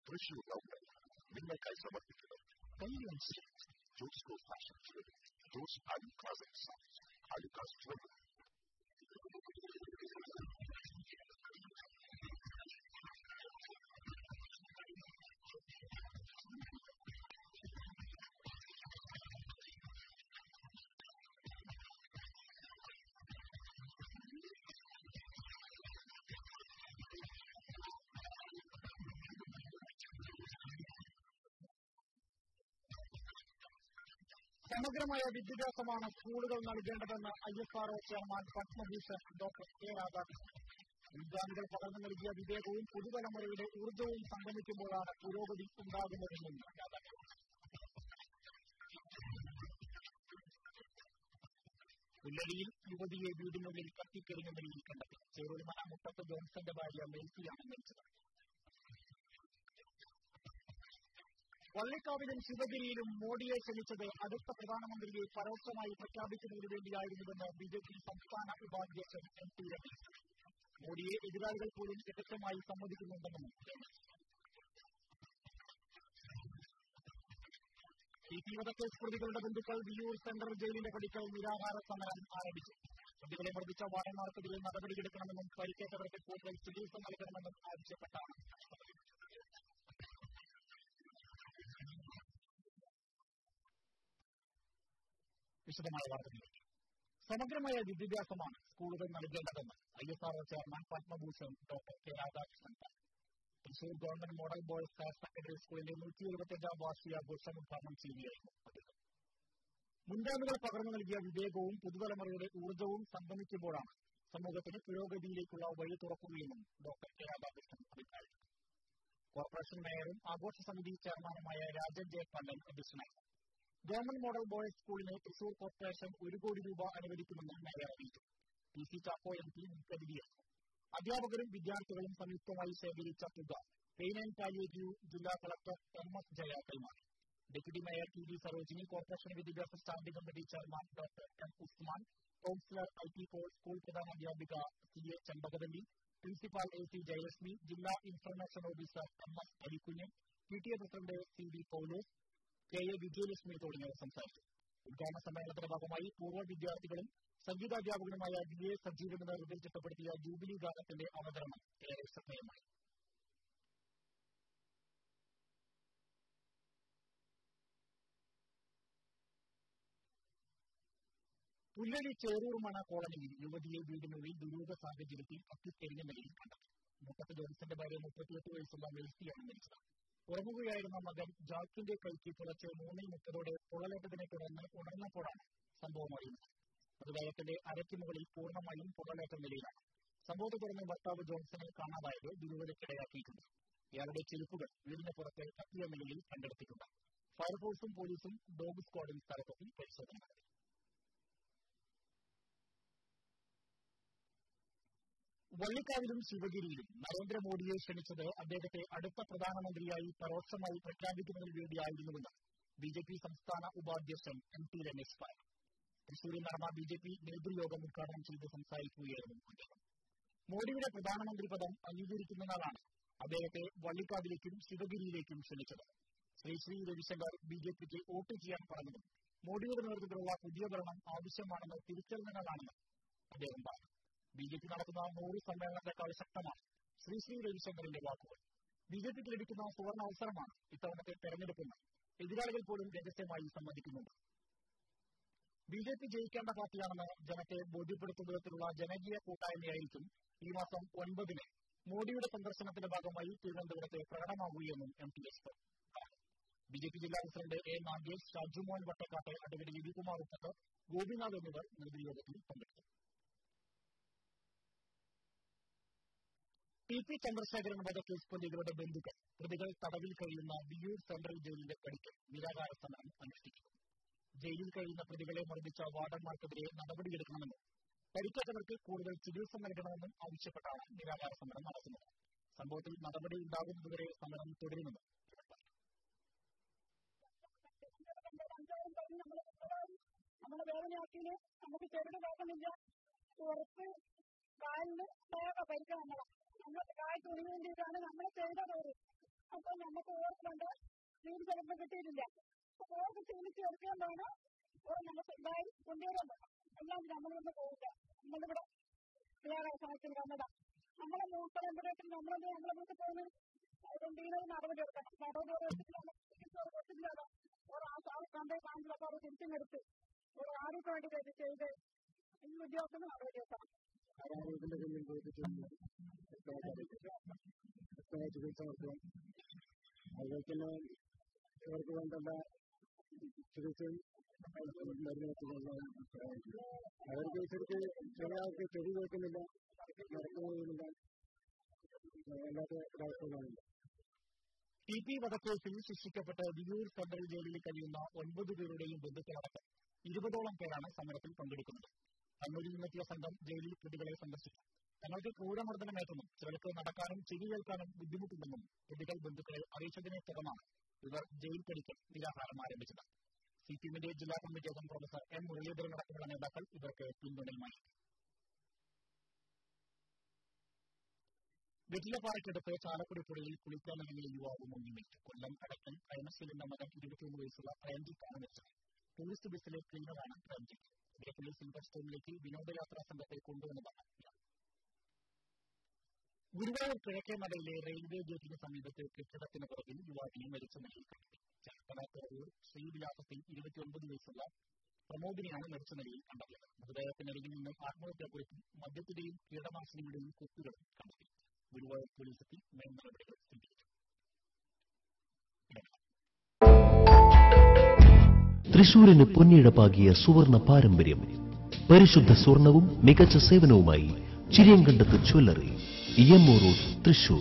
Thrissur government നിങ്ങൾക്കായി സമർപ്പിക്കുന്നത് Kalyan Silks Josco fashion jewellery Jose Alukkas and Sons Alukkas jewellery സമഗ്രമായ വിദ്യാഭ്യാസമാണ് സ്കൂളുകൾ നൽകേണ്ടതെന്ന് I S R chairman Padma Bhushan doctor K Radhakrishnan വിദ്യാർത്ഥികൾ പകർന്നു നൽകിയ വിവേകവും പുതുതലമുറയുടെ ഊർജവും സംഗമിക്കുമ്പോഴാണ് പുരോഗതി ഉണ്ടാകുന്നതെന്നും രാധാകൃഷ്ണൻ പുല്ലരിയിൽ യുവതിയെ വീടിനുള്ളിൽ കത്തിക്കരിഞ്ഞ നിലയിൽ കണ്ടെത്തി ചേറുമന മുട്ടത്ത് ജോൺസന്റെ ഭാര്യ മേൽസിയാണ് മരിച്ചത് വള്ളിക്കാവിലും ശിവഗിരിയിലും മോഡിയെ ക്ഷണിച്ചത് അടുത്ത പ്രധാനമന്ത്രിയെ പരോക്ഷമായി പ്രഖ്യാപിക്കുന്നതിനു വേണ്ടിയായിരുന്നുവെന്ന് ബി ജെ പി സംസ്ഥാന ഉപാധ്യക്ഷൻ എം ടി രമേശ് മോഡിയെ എതിരാളികൾ പോലും രഹസ്യമായി സമ്മതിക്കുന്നുണ്ടെന്നും രമേശ് ഈ തീവ്രക്കേസ് പ്രതികളുടെ ബന്ധുക്കൾ വിയൂർ സെൻട്രൽ ജയിലിന്റെ പടിക്കൽ നിരാഹാര സമരം ആരംഭിച്ചു പ്രതികളെ മർദ്ദിച്ച വാർഡന്മാർക്കെതിരെ നടപടിയെടുക്കണമെന്നും പരിക്കേറ്റവർക്ക് കൂടുതൽ ചികിത്സ നൽകണമെന്നും ആവശ്യപ്പെട്ടാണ് വിശദമായ വാർത്തകളിലേക്ക് സമഗ്രമായ വിദ്യാഭ്യാസമാണ് സ്കൂളുകൾ നൽകേണ്ടതെന്ന് I S R chairman Padma Bhushan doctor K Radhakrishnan പറഞ്ഞു Thrissur government model boys higher secondary സ്കൂളിലെ നൂറ്റി എഴുപത്തിയഞ്ചാം വാർഷികാഘോഷം ഉദ്ഘാടനം ചെയ്യുകയായിരുന്നു അദ്ദേഹം മുൻഗാമികൾ പകർന്നു നൽകിയ വിവേകവും പുതുതലമുറയുടെ ഊർജവും സംഗമിക്കുമ്പോഴാണ് സമൂഹത്തിന് പുരോഗതിയിലേക്കുള്ള വഴി തുറക്കുകയെന്നും ഡോക്ടർ കെ രാധാകൃഷ്ണൻ അഭിപ്രായപ്പെട്ടു കോർപ്പറേഷൻ മേയറും ആഘോഷ സമിതി ചെയർമാനുമായ രാജൻ ജയപാണ്ഡൻ അധ്യക്ഷനായിരുന്നു ഗവൺമെന്റ് മോഡൽ ബോയ്സ് സ്കൂളിന് തൃശൂർ കോർപ്പറേഷൻ ഒരു കോടി രൂപ അനുവദിക്കുമെന്ന് മേയർ അറിയിച്ചു P C Chacko M P മുഖ്യാതിഥിയായിരുന്നു അധ്യാപകരും വിദ്യാർത്ഥികളും സംയുക്തമായി ശേഖരിച്ച തുക പെയിൻ ആൻഡ് പാലിയേറ്റീവ് ജില്ലാ കളക്ടർ എം എസ് ജയ കൈമാറി deputy mayor T V Sarojini corporation വിദ്യാഭ്യാസ standing committee chairman doctor M Usman councillor I T Paul school പ്രധാനാധ്യാപിക C A Chembakavalli principal A C Jayalakshmi ജില്ലാ information officer M S Alikunjan P T A president C V Paulose K A Vijayalakshmi തുടങ്ങിയവർ സംസാരിച്ചു ഉദ്ഘാടന സമ്മേളനത്തിന്റെ ഭാഗമായി പൂർവ്വ വിദ്യാർത്ഥികളും സംഗീതാധ്യാപകനുമായ വി എ സജീവന്റെ നേതൃത്വത്തിൽ ചിട്ടപ്പെടുത്തിയ ജൂബിലി ഗാനത്തിന്റെ അവതരണം ഏറെ ശ്രദ്ധേയമായി പുല്ലരി ചേറൂർമണ കോളനിയിൽ യുവതിയെ വീടിനുള്ളിൽ ദുരൂഹ സാഹചര്യത്തിൽ കത്തിക്കരിഞ്ഞ നിലയിൽ കണ്ടെത്തി മുപ്പത്ത് ജോൺസന്റെ ഭാര്യ മുപ്പത്തിയെട്ട് വയസ്സുള്ള മെൽസിയാണ് മരിച്ചത് ഉറങ്ങുകയായിരുന്ന മകൻ ജാക്കിന്റെ കൈക്ക് തുളച്ച് മൂന്നിൽ മുപ്പതോടെ പൊള്ളലേറ്റതിനെ തുടർന്ന് ഉണർന്നപ്പോഴാണ് സംഭവം അറിയുന്നത് മൃതദേഹത്തിന്റെ അരയ്ക്ക് മുകളിൽ പൂർണ്ണമായും പൊള്ളലേറ്റ നിലയിലാണ് സംഭവത്തെ തുടർന്ന് ഭർത്താവ് ജോൺസനെ കാണാതായത് ദുരൂഹതയ്ക്കിടയാക്കിയിട്ടുണ്ട് ഇയാളുടെ ചെരുപ്പുകൾ വീടിന് പുറത്തെ കത്തിയ നിലയിൽ കണ്ടെടുത്തിട്ടുണ്ട് ഫയർഫോഴ്സും പോലീസും ഡോഗ് സ്ക്വാഡും സ്ഥലത്തെത്തി പരിശോധന നടത്തി വള്ളിക്കാവിലും ശിവഗിരിയിലും നരേന്ദ്രമോദിയെ ക്ഷണിച്ചത് അദ്ദേഹത്തെ അടുത്ത പ്രധാനമന്ത്രിയായി പരോക്ഷമായി പ്രഖ്യാപിക്കുന്നതിന് വേണ്ടിയായിരുന്നുവെന്ന് ബി ജെ പി സംസ്ഥാന ഉപാധ്യക്ഷൻ എം ടി രമേശ് പറഞ്ഞു തൃശൂരിൽ നടന്ന ബി ജെ പി നേതൃയോഗം ഉദ്ഘാടനം ചെയ്ത് സംസാരിക്കുകയായിരുന്നു അദ്ദേഹം മോഡിയുടെ പ്രധാനമന്ത്രി പദം അംഗീകരിക്കുന്നതിനാലാണ് അദ്ദേഹത്തെ വള്ളിക്കാവിലേക്കും ശിവഗിരിയിലേക്കും ക്ഷണിച്ചത് ശ്രീ ശ്രീ രവിശങ്കർ ബി ജെ പിക്ക് വോട്ട് ചെയ്യാൻ പറഞ്ഞതും മോഡിയുടെ നേതൃത്വത്തിലുള്ള പുതിയ ഭരണം ആവശ്യമാണെന്ന് തിരിച്ചറിഞ്ഞതിനാണെന്ന് അദ്ദേഹം പറഞ്ഞു ബി ജെ പി നടത്തുന്ന നൂറ് സമ്മേളനത്തെക്കാൾ ശക്തമാണ് ശ്രീ ശ്രീ രവിശങ്കറിന്റെ വാക്കുകൾ ബി ജെ പിക്ക് ലഭിക്കുന്ന സുവർണ അവസരമാണ് ഇത്തവണത്തെ തെരഞ്ഞെടുപ്പെന്ന് എതിരാളികൾ പോലും രഹസ്യമായി സമ്മതിക്കുന്നുണ്ട് ബി ജെ പി ജയിക്കേണ്ട പാർട്ടിയാണെന്ന് ജനത്തെ ബോധ്യപ്പെടുത്തുന്ന വിധത്തിലുള്ള ജനകീയ കൂട്ടായ്മയായിരിക്കും ഈ മാസം ഒൻപതിന് മോഡിയുടെ സന്ദർശനത്തിന്റെ ഭാഗമായി തിരുവനന്തപുരത്ത് പ്രകടമാകുകയെന്നും M T S B J P ജില്ലാ പ്രസിഡന്റ് എ നാഗേഷ് ഷാജുമോഹൻ വട്ടക്കാട്ടെ അഡ്വക്കേറ്റ് രവികുമാർ ഉപ്പത്ത് ഗോപിനാഥ് എന്നിവർ നേതൃയോഗത്തിൽ പങ്കെടുത്തു ടി പി ചന്ദ്രശേഖരൻ വധക്കേസ് പ്രതികളുടെ ബന്ധുക്കൾ പ്രതികൾ തടവിൽ കഴിയുന്ന വിയൂർ സെൻട്രൽ ജയിലിന്റെ പടിക്കൽ നിരാകാര സമരം അനുഷ്ഠിക്കുന്നു ജയിലിൽ കഴിയുന്ന പ്രതികളെ മർദ്ദിച്ച വാർഡന്മാർക്കെതിരെ നടപടിയെടുക്കണമെന്നും പരിക്കേറ്റവർക്ക് കൂടുതൽ ചികിത്സ നൽകണമെന്നും ആവശ്യപ്പെട്ടാണ് നിരാകാര സമരം നടത്തുന്നത് സംഭവത്തിൽ നടപടി ഉണ്ടാകുന്നതുവരെ സമരം തുടരുമെന്നും ഇവർ പറഞ്ഞു നമ്മളെ വേദനയാക്കിയില് നമുക്ക് ചെറുത് വേദനില്ല പുറത്ത് കാലിന് വേഗ പരിക്ക് നമ്മളാ നമ്മൾ കായ് തുണി വേണ്ടിയിട്ടാണ് നമ്മൾ ചെയ്തത് അവര് അപ്പൊ നമുക്ക് ഓർക്കുന്നുണ്ട് വീട് ചിലപ്പോൾ കിട്ടിയിട്ടില്ല അപ്പൊ ഓർക്ക് ക്ഷീണിച്ച് എടുക്കേണ്ടതാണ് ഓർ നമുക്ക് എന്തായാലും കൊണ്ടുവരാൻ വേണം എല്ലാം നമ്മളൊന്നും പോകില്ല നമ്മളിവിടെ വേറെ സഹായത്തിന് വന്നതാ നമ്മളെ മൂത്തരമ്പഴേക്കും നമ്മളത് നമ്മളെ വീട്ടിൽ പോകുന്നത് അതുകൊണ്ട് ഇതിനൊരു നടപടി എടുക്കണം നടപടി എടുത്തിട്ട് കൊടുത്തില്ലാതെ ഒരു ആ കണ്ടേ കാണിച്ചപ്പോൾ അവർ തിരിച്ചും എടുത്ത് ഒരു ആർക്ക് വേണ്ടി ഇത് ചെയ്ത് ഈ ഉദ്യോഗത്തിന് നടപടി എടുക്കണം ഇതിന്റെ പിന്നിൽ പോയിട്ട് ചികിത്സ നടത്തുക അതുപോലെ തന്നെ ഇവർക്ക് വേണ്ട ചികിത്സയും മരുന്ന് വെച്ചുകൊണ്ടുള്ള അവർക്ക് ശരിക്ക് ചില ആൾക്ക് ചെവി കേൾക്കുന്നില്ല നടക്കുന്നില്ല അല്ലാത്ത ഒരവസ്ഥകളാണ് ടി പി വധക്കേസിൽ ശിക്ഷിക്കപ്പെട്ട വിയൂർ സെൻട്രൽ ജയിലിൽ കഴിയുന്ന ഒൻപത് പേരുടെയും ബന്ധുക്കളടക്കം ഇരുപതോളം പേരാണ് സമരത്തിൽ പങ്കെടുക്കുന്നത് കണ്ണൂരിൽ നിന്നെത്തിയ സംഘം ജയിലിൽ പ്രതികളെ സന്ദർശിച്ചു തങ്ങൾക്ക് ക്രൂരമർദ്ദനമേറ്റെന്നും ചിലർക്ക് നടക്കാനും ചെവി കേൾക്കാനും ബുദ്ധിമുട്ടുണ്ടെന്നും പ്രതികൾ ബന്ധുക്കളെ അറിയിച്ചതിനെ തുടർന്നാണ് ഇവർ ജയിൽ പടിക്കൽ നിരാഹാരം ആരംഭിച്ചത് സി പി എമ്മിന്റെ ജില്ലാ കമ്മിറ്റി അംഗം പ്രൊഫസർ എം മുരളീധരൻ അടക്കമുള്ള നേതാക്കൾ ഇവർക്ക് പിന്തുണയുമായി വെറ്റിലപ്പാറയ്ക്കടുത്ത് ചാലക്കുടി പുഴയിൽ കുളിക്കാനിറങ്ങിയ യുവാവ് മുങ്ങി മരിച്ചു കൊല്ലം കടക്കൽ കൈമശ്ശേരിന്റെ മകൻ ഇരുപത്തിയൊന്ന് വയസ്സുള്ള പ്രേംജിത്താണ് മരിച്ചത് ടൂറിസ്റ്റ് ബസ്സിലെ ക്ലീനറാണ് പ്രേംജിത്ത് ഇവരെ സിൽവർ സ്റ്റോണിലേക്ക് വിനോദയാത്രാ സംഘത്തെ കൊണ്ടുവന്നതാണ് ഗുരുവായൂർ കിഴക്കേ നടയിലെ റെയിൽവേ ഗേറ്റിന് സമീപത്തെ കെട്ടിടത്തിന് പുറകിൽ യുവാവിനെ മരിച്ച നിലയിൽ കണ്ടെത്തി ചേർത്തല തെറൂർ ശ്രീവിലാസത്തിൽ ഇരുപത്തിയൊൻപത് വയസ്സുള്ള പ്രമോദിനെയാണ് മരിച്ച നിലയിൽ കണ്ടെത്തിയത് മൃതദേഹത്തിനരികിൽ നിന്ന് ആത്മഹത്യാക്കുറിപ്പും മദ്യത്തിന്റെയും കീടനാശിനിയുടെയും കുപ്പികളും കണ്ടെത്തി ഗുരുവായൂർ പോലീസ് എത്തി മേൽ നടപടികൾ സ്വീകരിച്ചു തൃശൂരിന് പൊന്നിഴപ്പാകിയ സുവർണ പാരമ്പര്യം പരിശുദ്ധ സ്വർണവും മികച്ച സേവനവുമായി ചിരിയങ്കണ്ടത്ത് ജ്വല്ലറി ഇയമ്മോ road Thrissur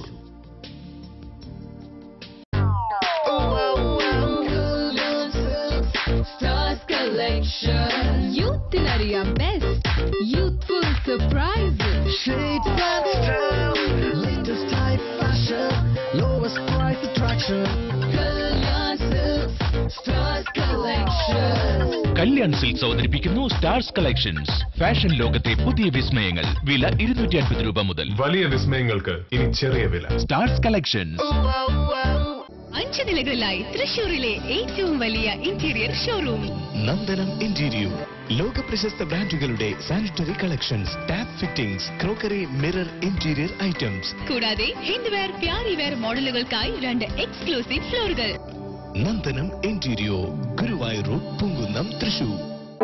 Stars Collection. Youthilariya Best. Youthful Surprises. Shapes and style, latest type fashion, lowest price attraction. Kalyan Silks. Stars Collection. Kalyan Silks അവതരിപ്പിക്കുന്നു സ്റ്റാർസ് കളക്ഷൻസ് ഫാഷൻ ലോകത്തെ പുതിയ വിസ്മയങ്ങൾ വില ഇരുന്നൂറ്റി അൻപത് രൂപ മുതൽ വലിയ വിസ്മയങ്ങൾക്ക് ഇനി ചെറിയ വില സ്റ്റാർസ് കളക്ഷൻസ് അഞ്ച് നിലകളിലായി തൃശൂരിലെ ഏറ്റവും വലിയ ഇന്റീരിയർ ഷോറൂം നന്ദനം ഇന്റീരിയർ ലോക പ്രശസ്ത ബ്രാൻഡുകളുടെ sanitary collections tap fittings crockery mirror interior items കൂടാതെ ഹിൻഡ്വെയർ പ്യാരിവെയർ മോഡലുകൾക്കായി രണ്ട് എക്സ്ക്ലൂസീവ് ഫ്ലോറുകൾ നന്ദനം ഇന്റീരിയർ ഗുരുവായൂർ റോഡ് പൂങ്കുന്നം തൃശൂർ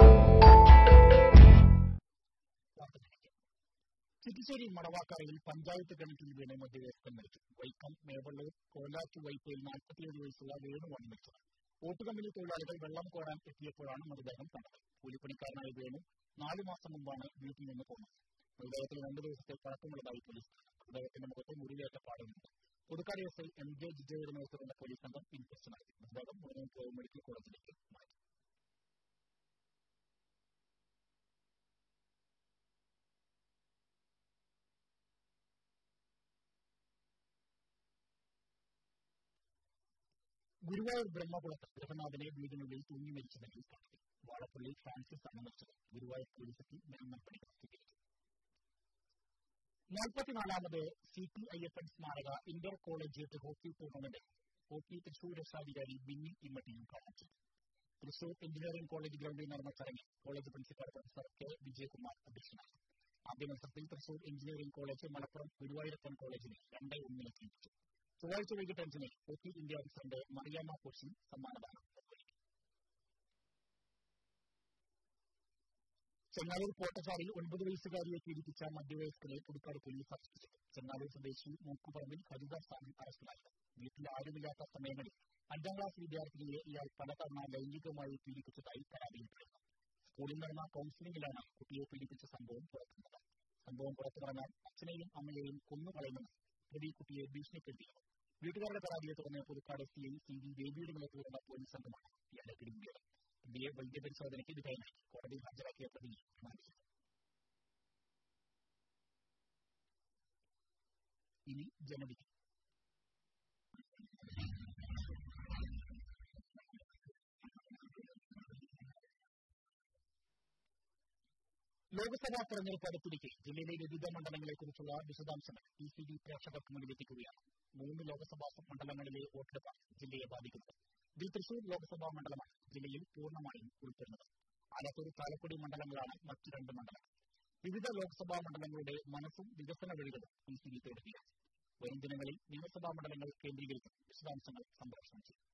ചിറ്റിശ്ശേരി മണവാക്കരയിൽ പഞ്ചായത്ത് കിണറ്റിൽ വീണ് മധ്യവയസ്കൻ മരിച്ചു വൈക്കം മേവള്ളൂർ കോലാറ്റു വൈപ്പയിൽ നാൽപ്പത്തിയേഴ് വയസ്സുള്ള വേണുവാണ് മരിച്ചത് ഓട്ടുകമ്പനി തൊഴിലാളികൾ വെള്ളം കോരാൻ എത്തിയപ്പോഴാണ് മൃതദേഹം കണ്ടത് കൂലിപ്പണിക്കാരനായ വേണു നാലു മാസം മുമ്പാണ് വീട്ടിൽ നിന്ന് പോന്നത് മൃതദേഹത്തിൽ രണ്ടു ദിവസത്തെ പഴക്കമുള്ളതായി പോലീസ് മൃതദേഹത്തിന്റെ മുഖത്ത് മുറിവേറ്റ പാടുന്നുണ്ട് Puthukkad S I M J ജിജയുടെ നേതൃത്വത്തിലുള്ള പോലീസ് സംഘം ഇൻക്വസ്റ്റ് നടത്തി മൃതദേഹം മുഴുവൻ മെഡിക്കൽ കോളേജിലേക്ക് മാറ്റി ഗുരുവായൂർ ബ്രഹ്മകുളത്ത് ഗൃഹനാഥനെ വീടിനുള്ളിൽ തൂങ്ങി മരിച്ച നിലയിൽ കണ്ടെത്തി വാഴപ്പള്ളി ഫ്രാൻസിസ് ആണ് മരിച്ചത് ഗുരുവായൂർ പോലീസെത്തി മേൽനടപടികൾ സ്വീകരിച്ചു നാൽപ്പത്തിനാലാമത് C P I F N സ്മാരക inter collegiate hockey tournament hockey Thrissur രക്ഷാധികാരി ബിന്നി ഇമ്മട്ടിയും കാണിച്ചു തൃശൂർ എഞ്ചിനീയറിംഗ് കോളേജ് ഗ്രൗണ്ടിൽ നടന്ന ചടങ്ങിൽ college principal professor K Vijayakumar അധ്യക്ഷനായി ആദ്യ മത്സരത്തിൽ തൃശൂർ എഞ്ചിനീയറിംഗ് കോളേജ് മലപ്പുറം ഗുരുവായൂരപ്പൻ കോളേജിനെ രണ്ടേ ഒന്നിന് ജയിച്ചു ചൊവ്വാഴ്ച വൈകിട്ട് അഞ്ചിന് hockey India president Mariamma Cochin സമ്മാനദാനം നിർവഹിക്കും ചെങ്ങാലൂർ പോട്ടച്ചാറിൽ ഒൻപത് വയസ്സുകാരിയെ പീഡിപ്പിച്ച മധ്യവയസ്കരെ പുതുക്കാട് പോലീസ് അറസ്റ്റ് ചെയ്തു ചെങ്ങാലൂർ സ്വദേശി മൂക്കുപറമ്പിൽ ഹരിദാസാണ് അറസ്റ്റിലായത് വീട്ടിൽ ആരുമില്ലാത്ത സമയങ്ങളിൽ അഞ്ചാം ക്ലാസ് വിദ്യാർത്ഥിനിയെ ഇയാൾ പലതവണ ലൈംഗികമായി പീഡിപ്പിച്ചതായി പരാതിയിൽപ്പെടുന്നു സ്കൂളിൽ നടന്ന കൌൺസിലിംഗിലാണ് കുട്ടിയെ പീഡിപ്പിച്ച സംഭവം പുറത്തുവന്നത് സംഭവം പുറത്തു പറഞ്ഞാൽ അച്ഛനെയും അമ്മയെയും കൊന്നുകളയുമെന്ന് പ്രതി കുട്ടിയെ ഭീഷണിപ്പെടുത്തിയിരുന്നു വീട്ടുകാരുടെ പരാതിയെ തുടർന്ന് Puthukkad C I C V ബേബിയുടെ നേതൃത്വത്തിലുള്ള പോലീസ് സംഘമാണ് ഇയാളെ പിടികൂടിയത് പ്രതിയെ വൈദ്യപരിശോധനയ്ക്ക് വിധേയനാക്കി കോടതിയിൽ ഹാജരാക്കിയ പ്രതിയെ റിമാൻഡ് ചെയ്തു ഇനി ജനവിധി ലോക്സഭാ തെരഞ്ഞെടുപ്പ് അടുത്തിരിക്കെ ജില്ലയിലെ വിവിധ മണ്ഡലങ്ങളെക്കുറിച്ചുള്ള വിശദാംശങ്ങൾ ടി സി ബി പ്രേക്ഷകർക്ക് മുന്നിലെത്തിക്കുകയാണ് മൂന്ന് ലോക്സഭാ മണ്ഡലങ്ങളിലെ വോട്ടെടുപ്പ് ജില്ലയെ ബാധിക്കുന്നത് ഇതിൽ തൃശൂർ ലോക്സഭാ മണ്ഡലമാണ് ജില്ലയിൽ പൂർണ്ണമായും ഉൾപ്പെടുന്നത് ആലത്തൂർ ചാലക്കുടി മണ്ഡലങ്ങളാണ് മറ്റു രണ്ട് മണ്ഡലങ്ങൾ വിവിധ ലോക്സഭാ മണ്ഡലങ്ങളുടെ മനസ്സും വികസന വഴികളും ടി സി ബി തേടുകയാണ് വരും ദിനങ്ങളിൽ നിയമസഭാ മണ്ഡലങ്ങൾ കേന്ദ്രീകരിച്ച് വിശദാംശങ്ങൾ സംപ്രേഷണം ചെയ്യും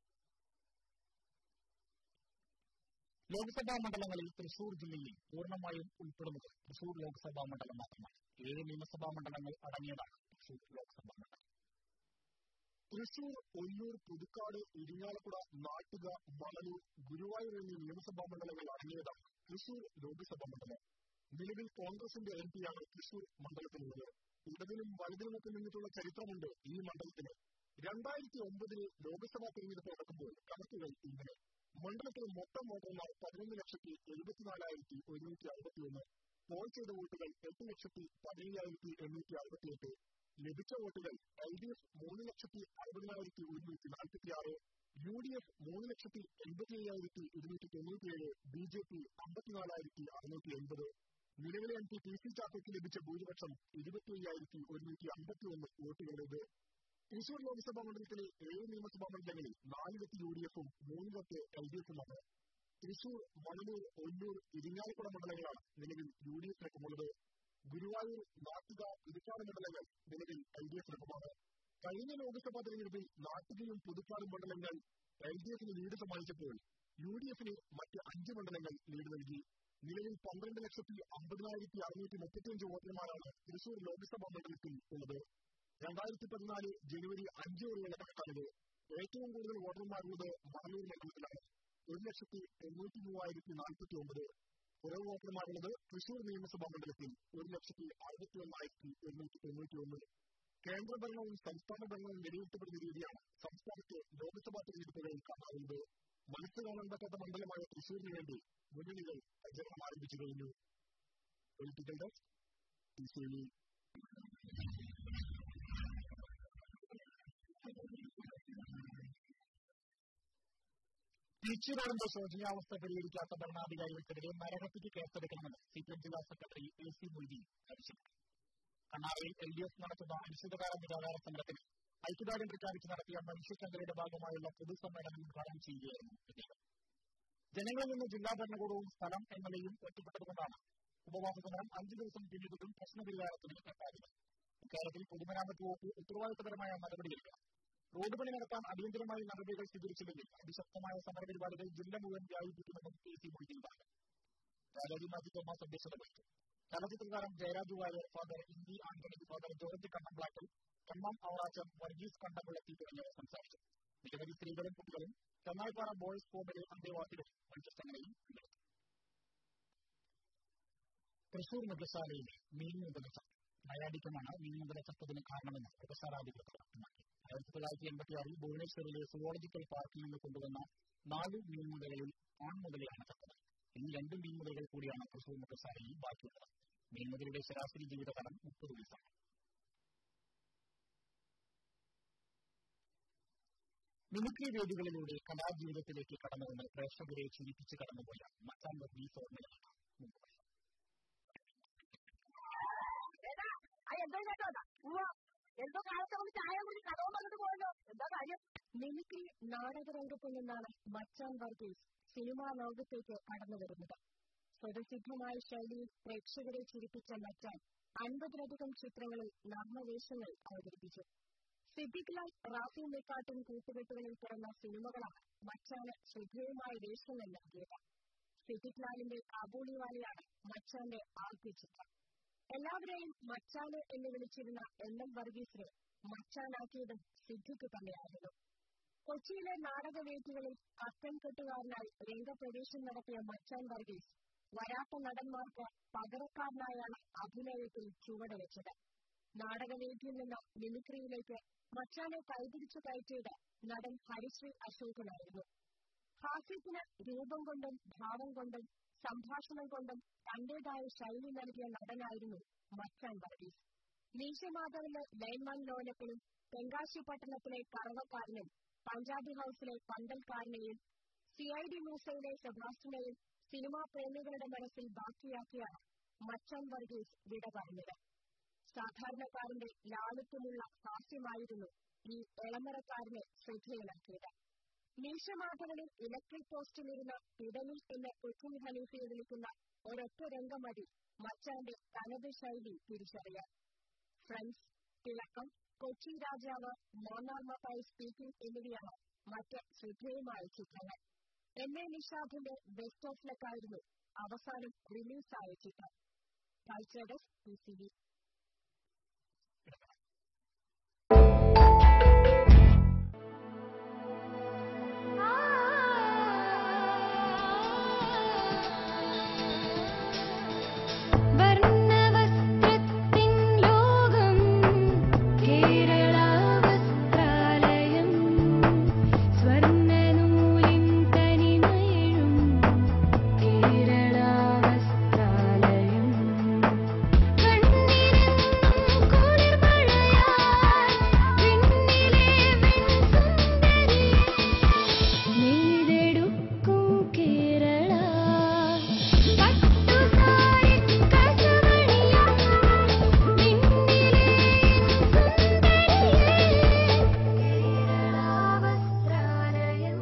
ലോക്സഭാ മണ്ഡലങ്ങളിൽ തൃശൂർ ജില്ലയിൽ പൂർണ്ണമായും ഉൾപ്പെടുന്നത് തൃശൂർ ലോക്സഭാ മണ്ഡലം മാത്രമാണ് ഏഴ് നിയമസഭാ മണ്ഡലങ്ങൾ അടങ്ങിയതാണ് തൃശൂർ ലോക്സഭാ മണ്ഡലം തൃശൂർ ഒല്ലൂർ പുതുക്കാട് ഇരിങ്ങാലക്കുട നാട്ടുക മണലൂർ ഗുരുവായൂർ എന്നീ നിയമസഭാ മണ്ഡലങ്ങൾ അടങ്ങിയതാണ് തൃശൂർ ലോക്സഭാ മണ്ഡലം നിലവിൽ കോൺഗ്രസിന്റെ എം പിയാണ് തൃശൂർ മണ്ഡലത്തിലുള്ളത് ഇടതിനും വലതിനുമൊക്കെ നിന്നിട്ടുള്ള ചരിത്രമുണ്ട് ഈ മണ്ഡലത്തിന് രണ്ടായിരത്തി ഒമ്പതിൽ ലോക്സഭാ തെരഞ്ഞെടുപ്പ് നടക്കുമ്പോൾ കണക്കുകൾ ഇങ്ങനെ മണ്ഡലത്തിൽ മൊത്തം വോട്ടർമാർ പതിനൊന്ന് ലക്ഷത്തി എഴുപത്തിനാലായിരത്തി ഒരുന്നൂറ്റി അറുപത്തിയൊന്ന് പോൾ ചെയ്ത വോട്ടുകൾ എട്ട് ലക്ഷത്തി പതിനയ്യായിരത്തി എണ്ണൂറ്റി അറുപത്തിയെട്ട് ലഭിച്ച വോട്ടുകൾ എൽ ഡി എഫ് മൂന്ന് ലക്ഷത്തി അറുപതിനായിരത്തി ഒരുന്നൂറ്റി നാൽപ്പത്തിയാറ് യു ഡി എഫ് മൂന്ന് ലക്ഷത്തി എൺപത്തി അയ്യായിരത്തി ഇരുന്നൂറ്റി തൊണ്ണൂറ്റിയേഴ് ബി ജെ പി അമ്പത്തിനാലായിരത്തി അറുന്നൂറ്റി എൺപത് നിലവിലെ എം പി ടി സി ചാക്കോയ്ക്ക് ലഭിച്ച ഭൂരിപക്ഷം ഇരുപത്തി അയ്യായിരത്തി ഒരുന്നൂറ്റി അമ്പത്തിയൊന്ന് വോട്ടുകളുടേത് തൃശൂർ ലോക്സഭാ മണ്ഡലത്തിലെ ഏഴ് നിയമസഭാ മണ്ഡലങ്ങളിൽ നാലിടത്ത് യു ഡി എഫും മൂന്നിടത്ത് എൽ ഡി എഫുമാണ് തൃശൂർ മണലൂർ ഒല്ലൂർ ഇരിങ്ങാലക്കുട മണ്ഡലങ്ങളാണ് നിലവിൽ യു ഡി എഫിനൊപ്പമുള്ളത് ഗുരുവായൂർ നാട്ടുക പുതുക്കാട് മണ്ഡലങ്ങൾ നിലവിൽ എൽ ഡി എഫിനൊപ്പമാണ് കഴിഞ്ഞ ലോക്സഭാ തെരഞ്ഞെടുപ്പിൽ നാട്ടുകയും പുതുക്കാടും മണ്ഡലങ്ങൾ എൽ ഡി എഫിന് ലീഡ് സമ്മാനിച്ചപ്പോൾ യു ഡി എഫിന് മറ്റ് അഞ്ച് മണ്ഡലങ്ങൾ ലീഡ് നൽകി നിലവിൽ പന്ത്രണ്ട് ലക്ഷത്തി അമ്പതിനായിരത്തി അറുന്നൂറ്റി മുപ്പത്തിയഞ്ച് വോട്ടർമാരാണ് തൃശൂർ ലോക്സഭാ മണ്ഡലത്തിൽ ഉള്ളത് രണ്ടായിരത്തി പതിനാല് ജനുവരി അഞ്ച് വരെയുള്ള കണക്കാണിത് ഏറ്റവും കൂടുതൽ വോട്ടർമാരുള്ളത് മണലൂർ മണ്ഡലത്തിലാണ് ഒരു ലക്ഷത്തി തൊണ്ണൂറ്റി മൂവായിരത്തി നാൽപ്പത്തി ഒമ്പത് കുറവ് വോട്ടർമാരുള്ളത് തൃശൂർ നിയമസഭാ മണ്ഡലത്തിൽ ഒരു ലക്ഷത്തി അറുപത്തി ഒന്നായിരത്തി എണ്ണൂറ്റി തൊണ്ണൂറ്റി ഒന്ന് കേന്ദ്ര ഭരണവും സംസ്ഥാന ഭരണവും വിലയിരുത്തപ്പെടുന്ന രീതിയാണ് സംസ്ഥാനത്തെ ലോക്സഭാ തെരഞ്ഞെടുപ്പുകളിൽ കാണാറുള്ളത് മനസ്സ് കാണാൻ പറ്റാത്ത മണ്ഡലമായ തൃശൂരിന് വേണ്ടി മുന്നണികൾ പ്രചരണം ആരംഭിച്ചു കഴിഞ്ഞു പൊളിറ്റിക്കൽ ഡെസ്ക് ടി സി തിരിച്ചുകാരന്റെ ശോചനീയാവസ്ഥ പരിഹരിക്കാത്ത ഭരണാധികാരികൾക്കെതിരെ നരഹത്യക്ക് കേസെടുക്കണമെന്ന് സി പി എം ജില്ലാ സെക്രട്ടറി എ സി മൊയ്തീൻ ആവശ്യപ്പെട്ടു കണ്ണാറയിൽ എൽ ഡി എഫ് നടത്തുന്ന അനിശ്ചിതകാല നിരാകാര സമരത്തിന് ഐക്യദാർഢ്യം പ്രഖ്യാപിച്ച് നടത്തിയ മനുഷ്യശങ്കരയുടെ ഭാഗമായുള്ള പൊതുസമ്മേളനം ഉദ്ഘാടനം ചെയ്യുകയായിരുന്നു അദ്ദേഹം ജനങ്ങളിൽ നിന്ന് ജില്ലാ ഭരണകൂടവും സ്ഥലം എം എൽ എയും ഒറ്റപ്പെട്ടതുകൊണ്ടാണ് ഉപവാസ സമരം അഞ്ചു ദിവസം പിന്നിട്ടതും പ്രശ്നപരിഹാരത്തിന് എത്താതിരുന്നത് ഇക്കാര്യത്തിൽ പൊതുമരാമത്ത് വകുപ്പ് ഉത്തരവാദിത്തപരമായ നടപടിയെടുക്കണം റോഡ് പണി നടത്താൻ അടിയന്തരമായി നടപടികൾ സ്വീകരിച്ചില്ലെങ്കിൽ അതിശക്തമായ സമരപരിപാടികൾ ജില്ല മുഴുവൻ വ്യാപിപ്പിക്കുമെന്നും കെ സി മൊയ്തീൻ പറഞ്ഞു രാജാജി മാത്യു തോമസ് അധ്യക്ഷത വഹിച്ചു ചലച്ചിത്രകാരൻ Jayaraju Warrier father India Antony father George Kannamplackal Kannam ഔറാച്ചൻ വർഗീസ് കണ്ടംകുളത്തി തുടങ്ങിയവർ സംസാരിച്ചു നിരവധി സ്ത്രീകളും കുട്ടികളും ചെന്നായിപ്പാറ ബോയ്സ് ഹോമിലെ അന്തേവാസികളും മത്സ്യസംഘടനയിൽ പങ്കെടുത്തു തൃശൂർ മൃഗശാലയിലെ മീൻമുതല ചത്തു നയാഡിക്കമാണ് മീൻമുതല ചത്തതിന് കാരണമെന്ന് മൃഗശാല അധികൃതർ വ്യക്തമാക്കി ആയിരത്തി തൊള്ളായിരത്തി എൺപത്തിയാറിൽ ഭുവനേശ്വറിലെ സുവോളജിക്കൽ പാർക്കിൽ നിന്ന് കൊണ്ടുവന്ന നാല് മീൻമുതലയിൽ ആൺമുതലയാണ് ചത്തത് ഇനി രണ്ട് മീൻമുതലുകൾ കൂടിയാണ് തൃശൂർ മൃഗശാലയിൽ ബാക്കിയുള്ളത് മീൻമുതലയുടെ ശരാശരി ജീവിതകാലം മുപ്പത് വയസ്സാണ് മിമിക്രി വേദികളിലൂടെ കലാജീവിതത്തിലേക്ക് കടന്നുകൊണ്ട് പ്രേക്ഷകരെ ചിരിപ്പിച്ച് കടന്നുപോയ മച്ചാൻ വർഗീസ് ഓർമ്മയാണ് മുമ്പ് എന്തോ കേട്ടോടാ എന്തോ കാലത്ത് അവന് ചായ കൂടി കടവും പറഞ്ഞിട്ട് പോയല്ലോ എന്താ കാര്യം മിമിക്രി നാടകരംഗത്തു നിന്നാണ് മച്ചാൻ വർഗീസ് സിനിമാ ലോകത്തേക്ക് കടന്നു വരുന്നത് സ്വതസിദ്ധമായ ശൈലിയിൽ പ്രേക്ഷകരെ ചിരിപ്പിച്ച മച്ചാൻ അൻപതിലധികം ചിത്രങ്ങളിൽ നർമ്മവേഷങ്ങൾ അവതരിപ്പിച്ചു സിദ്ദിഖ് ലാൽ റാഫി മെക്കാട്ടും കൂട്ടുകെട്ടുകളിൽ പിറന്ന സിനിമകളാണ് മച്ചാന് ശ്രദ്ധേയമായ വേഷങ്ങൾ നൽകിയത് സിദ്ദിഖ് ലാലിന്റെ കാബൂളിവാലയാണ് മച്ചാന്റെ ആദ്യ ചിത്രം എല്ലാവരെയും മച്ചാന് എന്ന് വിളിച്ചിരുന്ന എൻ എം വർഗീസിനെ മച്ചാനാക്കിയതും സിദ്ദിഖ് തന്നെയായിരുന്നു കൊച്ചിയിലെ നാടകവേദികളിൽ അത്തം കെട്ടുകാരനായി രംഗപ്രവേശം നടത്തിയ മച്ചാൻ വർഗീസ് വരാത്ത നടന്മാർക്ക് പകരക്കാരനായാണ് അഭിനയത്തിൽ ചുവടുവെച്ചത് നാടകവേദിയിൽ നിന്ന് മിമിക്രിയിലേക്ക് മച്ചാനെ കൈപിടിച്ചു കയറ്റിയത് നടൻ ഹരിശ്രീ അശോകനായിരുന്നു ഹാസ്യത്തിന് രൂപം കൊണ്ടും ഭാവം കൊണ്ടും സംഭാഷണം കൊണ്ടും തന്റേതായ ശൈലി നൽകിയ നടനായിരുന്നു മച്ചാൻ വർഗീസ് മീശമാധവിലെ ലൈൻമാൻ ലോലത്തിനും തെങ്കാശി പട്ടണത്തിലെ കറവക്കാരനും പഞ്ചാബി ഹൌസിലെ പന്തൽക്കാരനെയും സി ഐ ഡി മൂസയിലെ സെബാസ്റ്റിനെയും സിനിമാ പ്രേമികളുടെ മനസ്സിൽ ബാക്കിയാക്കിയാണ് മച്ചാൻ വർഗീസ് വിട പറഞ്ഞത് സാധാരണക്കാരന്റെ ലാളിത്യമുള്ള ഹാസ്യമായിരുന്നു ഈ എളമരക്കാരനെ ശ്രദ്ധേയനാക്കിയത് മീശമാധവനിൽ ഇലക്ട്രിക് പോസ്റ്റിലിരുന്ന് പിടലിൽ എന്ന് കൊച്ചിൻ ഹനീഫയെ വിളിക്കുന്ന ഒരൊറ്റ രംഗം മതി മച്ചാന്റെ തനത് ശൈലി തിരിച്ചറിയാൻ ഫ്രണ്ട്സ് തിളക്കം കൊച്ചി രാജാവ് മോണാർമത്തായി സ്പീക്കിംഗ് എന്നിവയാണ് മറ്റ് ശ്രദ്ധേയമായ ചിത്രങ്ങൾ എം എ നിഷാദിന്റെ ബെസ്റ്റ് ഓഫ് ലക്ക് ആയിരുന്നു അവസാനം റിലീസായ ചിത്രം culture desk P C B വർണ്ണവസ്ത്രത്തിൻ ലോകം കേരള വസ്ത്രാലയം സ്വർണ്ണനൂലിൻ തനിമയും കേരള വസ്ത്രാലയം കണ്ണിരെന്നും കുളിർമഴയാൽ വിണ്ണിലെ വെൺസുന്ദരിയെ നെയ്തെടുക്കും കേരള പട്ടുസാരി കസവണിയാൽ നിന്നിലെ സുന്ദരിയെ കേരള വസ്ത്രാലയം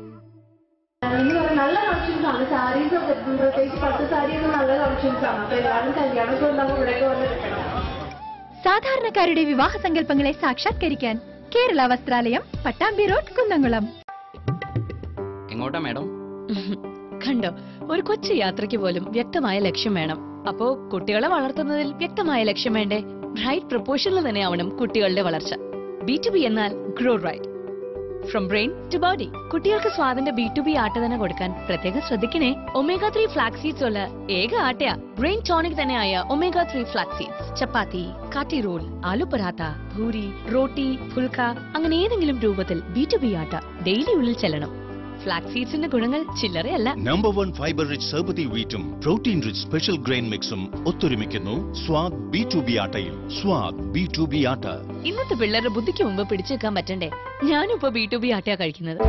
നല്ല കളക്ഷൻസ് ആണ് സാരീസ് ഒക്കെ പ്രത്യേകിച്ച് പട്ട് സാരിയൊക്കെ നല്ല കളക്ഷൻസ് ആണ് അപ്പൊ എല്ലാവരും കല്യാണമൊക്കെ ഉണ്ടാവും ഇവിടെയൊക്കെ വന്നെടുക്കണം സാധാരണക്കാരുടെ വിവാഹ സങ്കല്പങ്ങളെ സാക്ഷാത്കരിക്കാൻ കേരള വസ്ത്രാലയം പട്ടാമ്പി റോഡ് കുന്നംകുളം എങ്ങോട്ടാ മാഡം കണ്ടോ ഒരു കൊച്ചു യാത്രയ്ക്ക് പോലും വ്യക്തമായ ലക്ഷ്യം വേണം അപ്പോ കുട്ടികളെ വളർത്തുന്നതിൽ വ്യക്തമായ ലക്ഷ്യം വേണ്ടേ റൈറ്റ് പ്രൊപ്പോഷനിൽ തന്നെയാവണം കുട്ടികളുടെ വളർച്ച ബി ടു ബി എന്നാൽ grow right from brain to body കുട്ടികൾക്ക് സ്വാദിന്റെ ബി ടു ബി ആട്ട തന്നെ കൊടുക്കാൻ പ്രത്യേകം ശ്രദ്ധിക്കണേ ഒമേഗ ത്രീ ഫ്ലാക്സ് സീഡ്സ് ഉള്ള ഏക ആട്ടയാ ബ്രെയിൻ ടോണിക് തന്നെയായ omega three flax seeds chapati kathi roll aloo paratha ഭൂരി റോട്ടി ഫുൽക്ക അങ്ങനെ ഏതെങ്കിലും രൂപത്തിൽ B two B atta daily ഉള്ളിൽ ചെല്ലണം ഫ്ലാക്സ് സീഡ്സിന്റെ ഗുണങ്ങൾ ചില്ലറയല്ല number one fibre rich sharbati വീറ്റും പ്രോട്ടീൻ റിച്ച് സ്പെഷ്യൽ ഗ്രെയിൻ മിക്സും ഒത്തൊരുമിക്കുന്നു സ്വാദ് ബി ടു ബി ആട്ടയിൽ സ്വാദ് ബി ടു ബി ആട്ട ഇന്നത്തെ പിള്ളേരുടെ ബുദ്ധിക്ക് മുമ്പ് പിടിച്ചു വെക്കാൻ പറ്റണ്ടേ ഞാനും ഇപ്പൊ ബി ടു ബി ആട്ടയാ കഴിക്കുന്നത്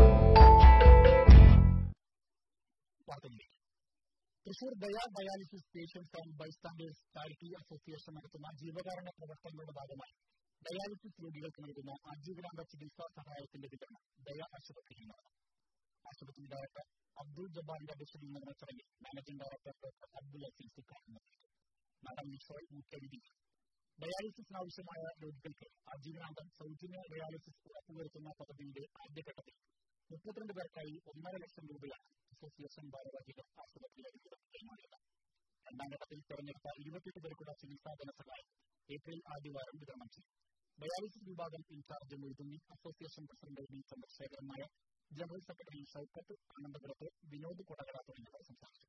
വാർത്തകളിലേക്ക് Thrissur Daya dialysis patients and bystanders charity association നടത്തുന്ന ജീവകാരുണ്യ പ്രവർത്തനങ്ങളുടെ ഭാഗമായി ഡയാലിസിസ് രോഗികൾക്ക് നൽകുന്ന ആജീവനാന്ത ചികിത്സാ സഹായത്തിന്റെ വിതരണം ദയാ ആശുപത്രിയിൽ നടന്നു ആശുപത്രി ഡയറക്ടർ അബ്ദുൾ ജബ്ബാറിന്റെ അധ്യക്ഷതയിൽ നടന്ന ചടങ്ങിൽ managing director doctor Abdul Aziz ഉദ്ഘാടനം നിർവഹിച്ചു മാഡം നിഷോയ് മുഖ്യവിധി ഡയാലിസിസിനാവശ്യമായ രോഗികൾക്ക് ആജീവനാന്തം സൗജന്യ ഡയാലിസിസ് ഉറപ്പുവരുത്തുന്ന പദ്ധതിയുടെ ആദ്യഘട്ടത്തിൽ മുപ്പത്തിരണ്ട് പേർക്കായി ഒന്നര ലക്ഷം രൂപയാണ് അസോസിയേഷൻ ഭാരവാഹികൾ ആശുപത്രി അധികൃതർ കൈമാറിയത് രണ്ടാം ഘട്ടത്തിൽ തെരഞ്ഞെടുത്ത ഇരുപത്തിയെട്ട് പേർക്കുള്ള ചികിത്സാ ധനസഹായം ഏപ്രിൽ ആദ്യവാരം വിതരണം ചെയ്യും ഡയാലിസിസ് വിഭാഗം in charge Moidunni association president V Chandrasekharan Nair general secretary Shoukath ആനന്ദപുരത്ത് വിനോദ് കൊടകര തുടങ്ങിയവർ സംസാരിച്ചു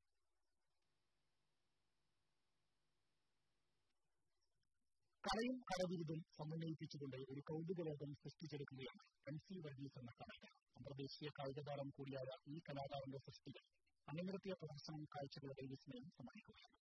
കലയും കലവിരുതും സമന്വയിപ്പിച്ചുകൊണ്ട് ഒരു കൗതുക ലോകം സൃഷ്ടിച്ചെടുക്കുകയാണ് എം സി വർഗീസ് എന്ന കലാകാരൻ അന്തർദേശീയ കായിക താരം കൂടിയായ ഈ കലാകാരന്റെ സൃഷ്ടികൾ അണിനിരത്തിയ പ്രദർശനം കാഴ്ചകളുടെ വിസ്മയം സമ്മാനിക്കുകയാണ്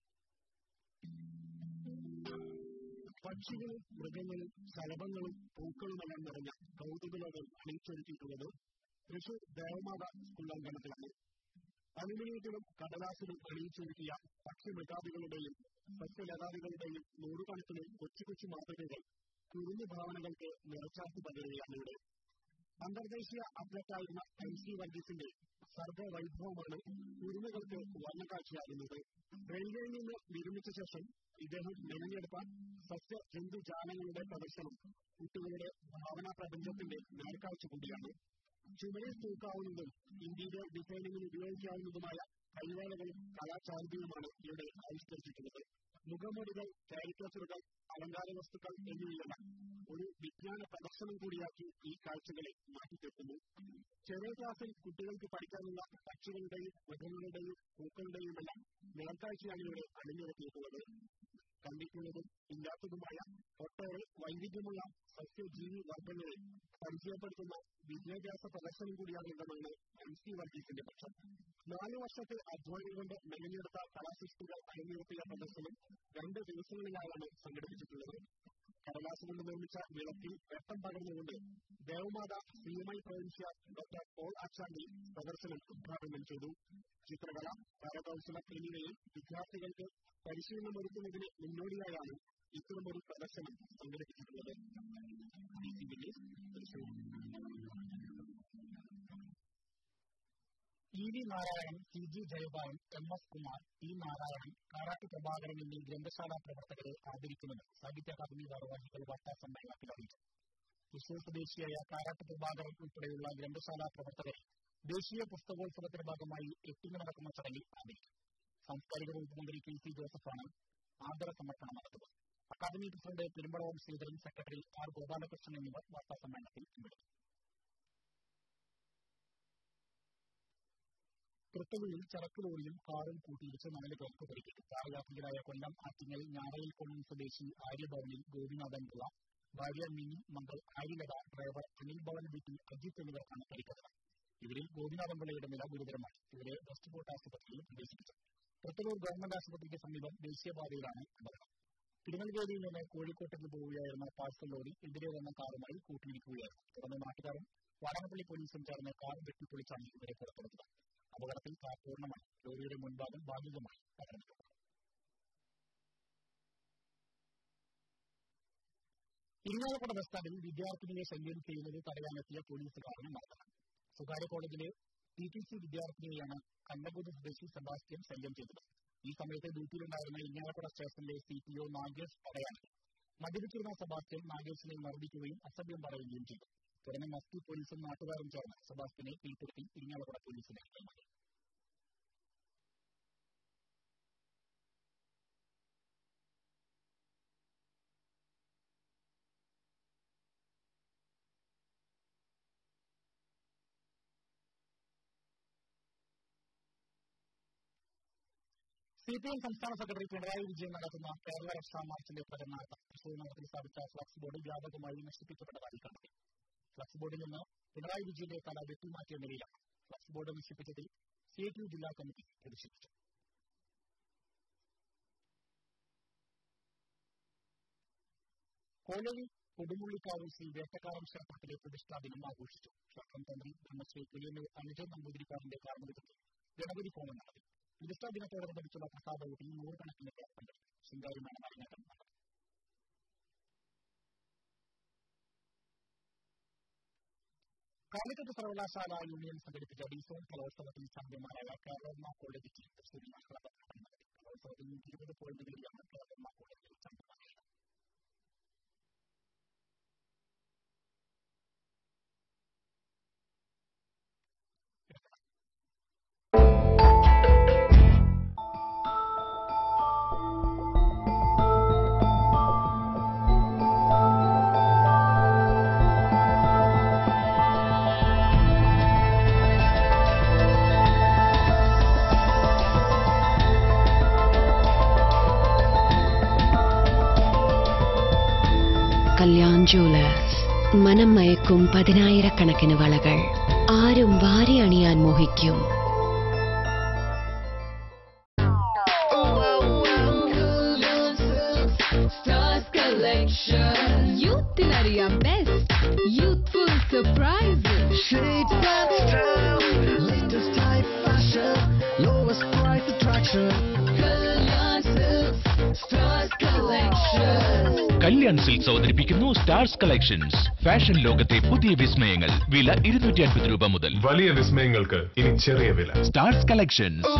പക്ഷികളും മൃഗങ്ങളും ശലഭങ്ങളും പൂക്കളുമെല്ലാം നിറഞ്ഞ കൗതുക ലോകം അണിയിച്ചൊരുക്കിയിട്ടുള്ളത് തൃശൂർ ദേവമാത സ്കൂൾ അങ്കണത്തിലാണ് അലുമിനിയത്തിലും കടലാസിലും അണിയിച്ചൊരുക്കിയ പക്ഷിമൃഗാദികളുടെയും സസ്യലതാദികളുടെയും നൂറുകണക്കിന് കൊച്ചു കൊച്ചു മാതൃകകൾ കുറുന്നു ഭാവനകൾക്ക് നിറച്ചാർത്തി പകരുകയാണ് ഇവിടെ അന്തർദേശീയ അത്ലറ്റായിരുന്ന എം സി വർഗീസിന്റെ സർഗവൈഭവമാണ് കുരുന്നുകൾക്ക് വർണ്ണക്കാഴ്ചയാകുന്നത് റെയിൽവേയിൽ നിന്ന് വിരമിച്ച ശേഷം ഇദ്ദേഹം മെനഞ്ഞെടുത്ത സസ്യ ജന്തു ജാലങ്ങളുടെ പ്രദർശനം കുട്ടികളുടെ ഭാവനാ പ്രപഞ്ചത്തിന്റെ നേർക്കാഴ്ച കൂടിയാണ് ചുമരിൽ തൂക്കാവുന്നതും ഇന്റീരിയർ ഡിസൈനിങ്ങിന് ഉപയോഗിക്കാവുന്നതുമായ കൈവേലകളും കലാചാരുതയുമാണ് ഇവിടെ ആവിഷ്കരിച്ചിട്ടുള്ളത് മുഖമൊടികൾ കാരിക്കേച്ചറുകൾ അലങ്കാര വസ്തുക്കൾ എന്നിവയെല്ലാം ഒരു വിജ്ഞാന പ്രദർശനം കൂടിയാക്കി ഈ കാഴ്ചകളെ മാറ്റിത്തീർക്കുന്നു ചെറിയ ക്ലാസ്സിൽ കുട്ടികൾക്ക് പഠിക്കാനുള്ള പക്ഷികളുടെയും മൃഗങ്ങളുടെയും പൂക്കളുടെയുമെല്ലാം നേർക്കാഴ്ചയാണ് ഇവിടെ അണിനിരത്തിയിട്ടുള്ളത് കണ്ടിട്ടുള്ളതും ഇല്ലാത്തതുമായ ഒട്ടേറെ വൈവിധ്യമുള്ള സസ്യജീവി വർഗങ്ങളെ പരിചയപ്പെടുത്തുന്ന വിദ്യാഭ്യാസ പ്രദർശനം കൂടിയാകുന്നതാണ് എം സി വർഗീസിന്റെ പക്ഷം നാലു വർഷത്തെ അധ്വാനം കൊണ്ട് മെനഞ്ഞെടുത്ത കലാസൃഷ്ടികൾ അണിനിരത്തിയ പ്രദർശനം രണ്ട് ദിവസങ്ങളിലായാണ് സംഘടിപ്പിച്ചിട്ടുള്ളത് കടലാസ് കൊണ്ട് നിർമ്മിച്ച വിളക്കിൽ വെട്ടം പകർന്നുകൊണ്ട് Devamatha C M I provincial doctor Paul Achandy പ്രദർശനം ഉദ്ഘാടനം ചെയ്തു ചിത്രകല കരകൗശലം എന്നിവയിൽ വിദ്യാർത്ഥികൾക്ക് പരിശീലനം ഒരുക്കുന്നതിന് മുന്നോടിയായാണ് ഇത്തരമൊരു പ്രദർശനം സംഘടിപ്പിച്ചിട്ടുള്ളത് Thrissur E V Narayanan C G Jayapalan M S Kumar P Narayanan Karatti Prabhakaran എന്നീ ഗ്രന്ഥശാല പ്രവർത്തകരെ ആദരിക്കുമെന്ന് സാഹിത്യ അക്കാദമി ഭാരവാഹികൾ വാർത്താ സമ്മേളനത്തിൽ അറിയിച്ചു തൃശൂർ സ്വദേശിയായ കാരാട്ട് പ്രഭാകരൻ ഉൾപ്പെടെയുള്ള ഗ്രന്ഥശാല പ്രവർത്തകരെ ദേശീയ പുസ്തകോത്സവത്തിന്റെ ഭാഗമായി എട്ടിന് നടക്കുന്ന ചടങ്ങിൽ ആദരിക്കും സാംസ്കാരിക വകുപ്പ് മന്ത്രി കെ സി ജോസഫാണ് ആദര സമർപ്പണം നടത്തുക academy president Perumbalavam Sreedharan secretary R Gopalakrishnan എന്നിവർ വാർത്താ സമ്മേളനത്തിൽ പങ്കെടുത്തു തൃത്തലൂരിൽ ചരക്ക് ലോറിയും കാറും കൂട്ടിയിടിച്ച് നാല് പേർക്ക് പരിക്കേറ്റു കാർയാത്രികരായ കൊല്ലം ആറ്റിങ്ങൽ ഞാറയിൽ കൊല്ലം സ്വദേശി ആര്യഭവനിൽ ഗോപിനാഥൻ പിള്ള ഭാര്യ മിനി മകൾ ആര്യലത ഡ്രൈവർ അനിൽ ഭവൻ വീട്ടിൽ അജിത്ത് എന്നിവർക്കാണ് പരിക്കേറ്റത് ഇവരിൽ ഗോപിനാഥൻ പിള്ളയുടെ നില ഗുരുതരമായി ഇവരെ വെസ്റ്റ് ഫോർട്ട് ആശുപത്രിയിൽ പ്രവേശിപ്പിച്ചു തൃത്തലൂർ ഗവൺമെന്റ് ആശുപത്രിക്ക് സമീപം ദേശീയപാതയിലാണ് അപകടം തിരുനെൽവേലിയിൽ നിന്ന് കോഴിക്കോട്ടേക്ക് പോവുകയായിരുന്ന പാഴ്സൽ ലോറി എതിരെ വന്ന കാറുമായി കൂട്ടിയിടിക്കുകയായിരുന്നു തുടർന്ന് നാട്ടുകാരും വാടകപ്പള്ളി പോലീസും ചേർന്ന് കാർ വെട്ടിപ്പൊളിച്ചാണ് ഇവരെ പുറത്തെടുത്തത് അപകടത്തിൽ കാർ പൂർണ്ണമായി ലോറിയുടെ മുൻഭാഗം ഭാഗികമായി തകർന്നിട്ടുണ്ട് ഇരിങ്ങാലക്കുട ബസ് സ്റ്റാൻഡിൽ വിദ്യാർത്ഥിനിയെ ശല്യം ചെയ്യുന്നത് തടയാനെത്തിയ പോലീസുകാരന് മർദ്ദനം സ്വകാര്യ കോളേജിലെ ടി ടി സി വിദ്യാർത്ഥിനിയെയാണ് കണ്ടകുടി സ്വദേശി സെബാസ്റ്റ്യൻ ശല്യം ചെയ്തത് ഈ സമയത്ത് ഡ്യൂട്ടിയിലുണ്ടായിരുന്ന ഇരിങ്ങാലക്കുട സ്റ്റേഷനിലെ സി പി ഒ നാഗേഷ് തടയാനെത്തി മദ്യപിച്ചിരുന്ന സെബാസ്റ്റ്യൻ നാഗേഷിനെ മർദ്ദിക്കുകയും അസഭ്യം പറയുകയും ചെയ്തു തുടർന്ന് മസ്തി പോലീസും നാട്ടുകാരും ചേർന്ന് സെബാസ്റ്റ്യനെ കീഴ്പ്പെടുത്തി ഇരിങ്ങാലക്കുട പോലീസിനെ കൈമാറി സി പി എം സംസ്ഥാന സെക്രട്ടറി പിണറായി വിജയൻ നടത്തുന്ന കേരള രക്ഷാ മാർച്ചിന്റെ പ്രചരണാർത്ഥം തൃശൂർ നഗരത്തിൽ സ്ഥാപിച്ച ഫ്ലക്സ് ബോർഡ് വ്യാപകമായി നശിപ്പിക്കപ്പെട്ടതായി കണ്ടെത്തി ഫ്ലക്സ് ബോർഡിൽ നിന്ന് പിണറായി വിജയന്റെ തല വെട്ടിമാറ്റിയ നിലയിലാണ് ഫ്ലക്സ് ബോർഡ് നശിപ്പിച്ചതിൽ സി ടി യു ജില്ലാ കമ്മിറ്റി പ്രതിഷേധിച്ചു കോലഴി കൊടുമുള്ളിക്കാവ് ശ്രീ വേട്ടക്കാരൻ ക്ഷേത്രത്തിലെ പ്രതിഷ്ഠാ ദിനം ആഘോഷിച്ചു ക്ഷേത്രം തന്ത്രി ബ്രഹ്മശ്രീ പുലിയന്നൂർ അനുജൻ നമ്പൂതിരിക്കാരന്റെ കാർമ്മികത്വത്തിൽ ഗണപതി ഹോമം നടത്തി പ്രതിഷ്ഠാ ദിനത്തോടനുബന്ധിച്ചുള്ള പ്രസാദ ഊട്ടിൽ നൂറുകണക്കിന് പേർ പങ്കെടുത്തു ശൃംഗാരിമേളം അരങ്ങേറ്റം നടന്നു കാലിക്കറ്റ് സർവകലാശാല യൂണിയൻ സംഘടിപ്പിച്ച ഡിസോൺ കലോത്സവത്തിൽ ചാമ്പ്യന്മാരായ കേരള കോളേജ് ടീം തൃശ്ശൂരിൽ ആഹ്ലാദ പ്രകടനം നടത്തി കലോത്സവത്തിൽ നൂറ്റി ഇരുപത് പോയിന്റ് നേടിയാണ് കേരള കോളേജ് ചാമ്പ്യന്മാരായത് കല്യാൺ ജുവലേഴ്സ് മനം മയക്കും പതിനായിരക്കണക്കിന് വളകൾ ആരും വാരി അണിയാൻ മോഹിക്കും Stars Collection. യൂത്തിനറിയാം best youthful surprises Shades that style, latest type fashion, lowest price attraction. Kalyan Silks stars collection Kalyan Silks അവതരിപ്പിക്കുന്നു സ്റ്റാർസ് കളക്ഷൻസ് ഫാഷൻ ലോകത്തെ പുതിയ വിസ്മയങ്ങൾ വില ഇരുന്നൂറ്റി അൻപത് രൂപ മുതൽ വലിയ വിസ്മയങ്ങൾക്ക് ഇനി ചെറിയ വില സ്റ്റാർസ് കളക്ഷൻസ്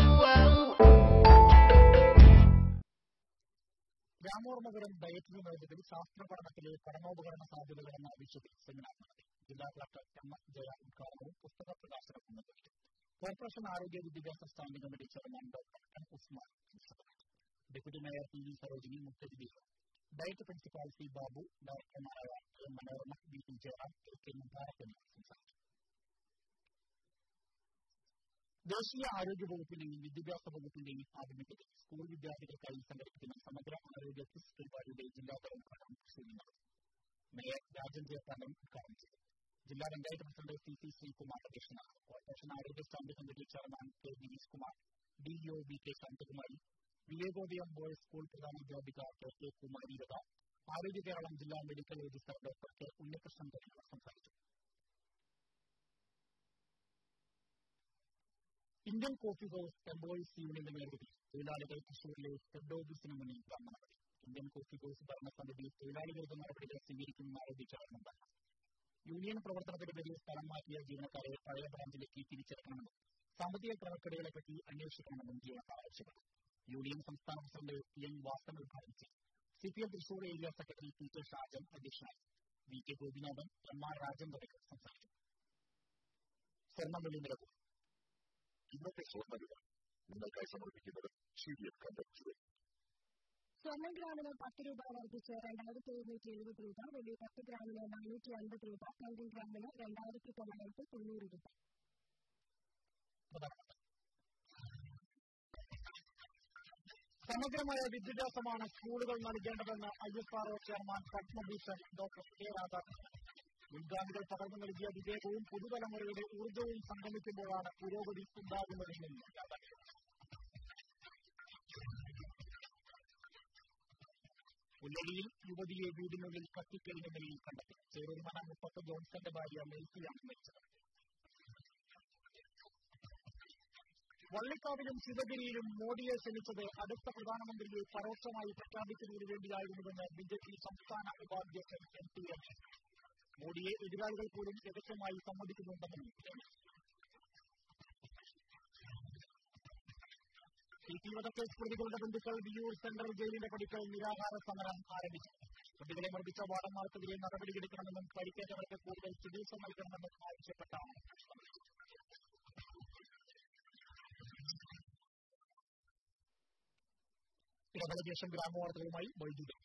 രാമോർമപുരം ഡയറ്റിന് നേതൃത്വത്തിൽ ശാസ്ത്ര പഠനത്തിലെ പഠനോപകരണ സാധ്യതകൾ എന്ന വിഷയത്തിൽ സെമിനാർ നടത്തി ജില്ലാ കളക്ടർ എം എസ് ജയ ഉദ്ഘാടനവും പുസ്തക പ്രകാശനവും നിർവഹിച്ചു കോർപ്പറേഷൻ ആരോഗ്യ വിദ്യാഭ്യാസ standing committee chairman doctor M Usman വിശദമാക്കി deputy mayor P V Sarojini മുഖ്യതിഥിയായി ഡയറ്റ് പ്രിൻസിപ്പാൾ സി ബാബു ഡയറക്ടർമാരായ M Manorama B P Jayaram A K Mubarak എന്നിവർ സംസാരിച്ചു ദേശീയ ആരോഗ്യ വകുപ്പിന്റെയും വിദ്യാഭ്യാസ വകുപ്പിന്റെയും ആഭിമുഖ്യത്തിൽ സ്കൂൾ വിദ്യാർത്ഥികൾക്കായി സംഘടിപ്പിക്കുന്ന സമഗ്ര ആരോഗ്യ ക്വിസ് പരിപാടിയുടെ ജില്ലാതല ഉദ്ഘാടനം തൃശൂരിൽ നടന്നു മേയർ രാജൻ ജയപാലൻ ഉദ്ഘാടനം ചെയ്തു ജില്ലാ panchayat president C C Sreekumar അധ്യക്ഷനാണ് കോർപ്പറേഷൻ ആരോഗ്യ standing committee chairman K Girish Kumar D E O V K Santhakumari Vivekodayam boys school പ്രധാനാധ്യാപിക കെ കെ കുമാരി ലത ആരോഗ്യ കേരളം ജില്ലാ medical officer doctor K Unnikrishnan തുടങ്ങിയവർ സംസാരിച്ചു ഇന്ത്യൻ കോഫി ഹൗസ് എംപ്ലോയീസ് യൂണിയന്റെ നേതൃത്വത്തിൽ തൊഴിലാളികൾ തൃശൂരിലെ ഹെഡ് ഓഫീസിന് മുന്നിൽ ധർമ്മ നടത്തി ഇന്ത്യൻ കോഫി ഹൗസ് ഭരണസമിതി തൊഴിലാളികളുടെ നടപടികൾ സ്വീകരിക്കുമെന്ന് ആരോപിച്ചായിരുന്നു ധർമ്മ യൂണിയൻ പ്രവർത്തനത്തിനെതിരെ സ്ഥലം മാറ്റിയ ജീവനക്കാരെ പഴയ ബ്രാഞ്ചിലേക്ക് തിരിച്ചെടുക്കണമെന്നും സാമ്പത്തിക ക്രമക്കേടുകളെ പറ്റി അന്വേഷിക്കണമെന്നും ജീവനക്കാർ ആവശ്യപ്പെട്ടു യൂണിയൻ സംസ്ഥാന പ്രസിഡന്റ് പി എൻ വാസൻ ഉദ്ഘാടനം ചെയ്തു C P M Thrissur area secretary P K Shajan അധ്യക്ഷനായി V K Gopinathan M R Rajan തുടങ്ങിയവർ സംസാരിച്ചു സ്വർണ്ണവില നിരക്കും ഇന്നത്തെ സ്വർണ്ണവില നിങ്ങൾക്കായി സമർപ്പിക്കുന്നത് സി ഡി എഫ് കണ്ടക്ടർ സ്വർണ്ണം ഗ്രാമിന് പത്ത് രൂപ വർദ്ധിച്ച് രണ്ടായിരത്തി എഴുന്നൂറ്റി എഴുപത് രൂപ വെള്ളി പത്ത് ഗ്രാമിന് നാനൂറ്റി അൻപത് രൂപ തങ്കം ഗ്രാമിന് രണ്ടായിരത്തി തൊള്ളായിരത്തി തൊണ്ണൂറ് രൂപ സമഗ്രമായ വിദ്യാഭ്യാസമാണ് സ്കൂളുകൾ നൽകേണ്ടതെന്ന് I S R chairman Padma Bhushan doctor K Radhakrishnan മുൻഗാമികൾ പകർന്നു നൽകിയ വിവേകവും പുതുതലമുറയുടെ ഊർജവും സംഗമിക്കുമ്പോഴാണ് പുരോഗതി ഉണ്ടാകുന്നതെന്നും രാധാകൃഷ്ണൻ പുല്ലടിയിൽ യുവതിയെ വീടിനുള്ളിൽ കത്തിക്കരിഞ്ഞ നിലയിൽ കണ്ടെത്തി ചേരൂർമന മുപ്പത്ത് ജോൺസന്റെ ഭാര്യ മെൽക്കിയാണ് മരിച്ചത് വള്ളിക്കാവിലും ശിവഗിരിയിലും മോഡിയെ ക്ഷണിച്ചത് അടുത്ത പ്രധാനമന്ത്രിയെ പരോക്ഷമായി പ്രഖ്യാപിക്കുന്നതിന് വേണ്ടിയായിരുന്നുവെന്ന് ബി ജെ പി സംസ്ഥാന ഉപാധ്യക്ഷൻ എം ടി രമേശ് മോഡിയെ എതിരാളികൾ പോലും രഹസ്യമായി സമ്മതിക്കുന്നുണ്ടെന്നും രമേശ് സി പി വധക്കേസ് പ്രതികളുടെ ബന്ധുക്കൾ വിയൂർ സെൻട്രൽ ജയിലിന്റെ പടിക്കൽ നിരാഹാര സമരം ആരംഭിച്ചു പ്രതികളെ മർദ്ദിച്ച വാർഡന്മാർക്കെതിരെ നടപടിയെടുക്കണമെന്നും പരിക്കേറ്റവർക്ക് കൂടുതൽ ചികിത്സ നൽകണമെന്നും ആവശ്യപ്പെട്ടാണ് ഇടവേളയ്ക്ക് ഗ്രാമവാർത്തകളുമായി വൈദ്യുതി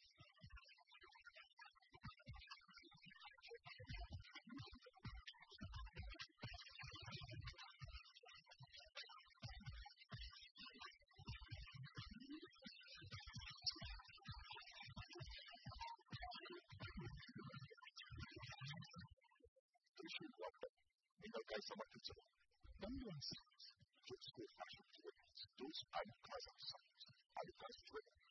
തൃശൂർ വാർത്ത നിങ്ങൾക്കായി സമർപ്പിച്ചത് Kids School Fashion Jewelries, Those Icon Classic Designs, Icon Jewelry,